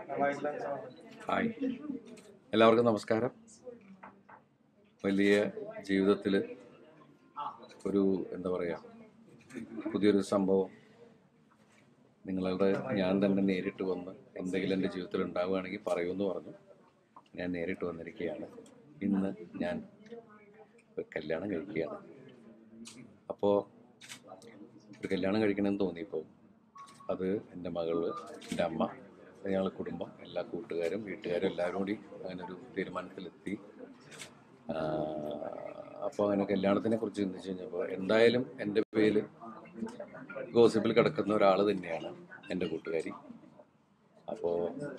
hi എല്ലാവർക്കും നമസ്കാരം വലിയ ജീവിതത്തിൽ ഒരു എന്താ പറയുക പുതിയൊരു സംഭവം നിങ്ങളുടെ ഞാൻ തന്നെ നേരിട്ട് വന്ന് എന്തെങ്കിലും എൻ്റെ ജീവിതത്തിൽ ഉണ്ടാവുകയാണെങ്കിൽ പറയുമെന്ന് പറഞ്ഞു ഞാൻ നേരിട്ട് വന്നിരിക്കുകയാണ് ഇന്ന് ഞാൻ ഒരു കല്യാണം കഴിക്കുകയാണ് അപ്പോൾ ഒരു കല്യാണം കഴിക്കണമെന്ന് തോന്നിയപ്പോൾ അത് എൻ്റെ മകള് എൻ്റെ അമ്മ ഞങ്ങളുടെ കുടുംബം എല്ലാ കൂട്ടുകാരും വീട്ടുകാരും എല്ലാവരും കൂടി അങ്ങനെ ഒരു തീരുമാനത്തിലെത്തി അപ്പോൾ അങ്ങനെ കല്യാണത്തിനെ കുറിച്ച് ചിന്തിച്ച് കഴിഞ്ഞപ്പോൾ എന്തായാലും എൻ്റെ പേര് ഗോസിപ്പിൽ കിടക്കുന്ന ഒരാൾ തന്നെയാണ് എൻ്റെ കൂട്ടുകാരി അപ്പോൾ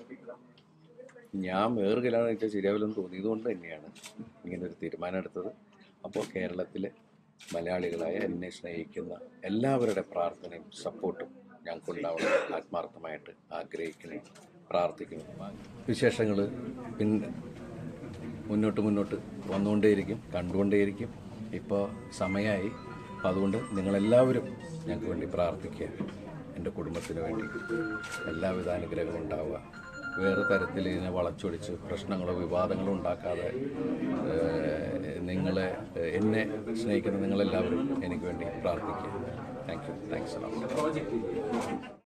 ഞാൻ വേറെ കല്യാണം കഴിച്ചാൽ ശരിയാവില്ലെന്ന് തോന്നിയത് കൊണ്ട് തന്നെയാണ് ഇങ്ങനെ ഒരു തീരുമാനം എടുത്തത് അപ്പോൾ കേരളത്തിലെ മലയാളികളായ എന്നെ സ്നേഹിക്കുന്ന എല്ലാവരുടെ പ്രാർത്ഥനയും സപ്പോർട്ടും ഞങ്ങൾക്കുണ്ടാവണം ആത്മാർത്ഥമായിട്ട് ആഗ്രഹിക്കുന്നു പ്രാർത്ഥിക്കുന്നു വിശേഷങ്ങൾ പിന്നെ മുന്നോട്ട് മുന്നോട്ട് വന്നുകൊണ്ടേയിരിക്കും കണ്ടുകൊണ്ടേയിരിക്കും ഇപ്പോൾ സമയമായി അപ്പം അതുകൊണ്ട് നിങ്ങളെല്ലാവരും ഞങ്ങൾക്ക് വേണ്ടി പ്രാർത്ഥിക്കുക എൻ്റെ കുടുംബത്തിന് വേണ്ടി എല്ലാവിധ അനുഗ്രഹങ്ങളും ഉണ്ടാവുക വേറെ തരത്തിൽ ഇതിനെ വളച്ചൊടിച്ച് പ്രശ്നങ്ങളോ വിവാദങ്ങളോ ഉണ്ടാക്കാതെ ഏഹ്, നിങ്ങളെ ഏഹ്, എന്നെ സ്നേഹിക്കുന്ന നിങ്ങളെല്ലാവരും എനിക്ക് വേണ്ടി പ്രാർത്ഥിക്കുക താങ്ക് യു താങ്ക്സ്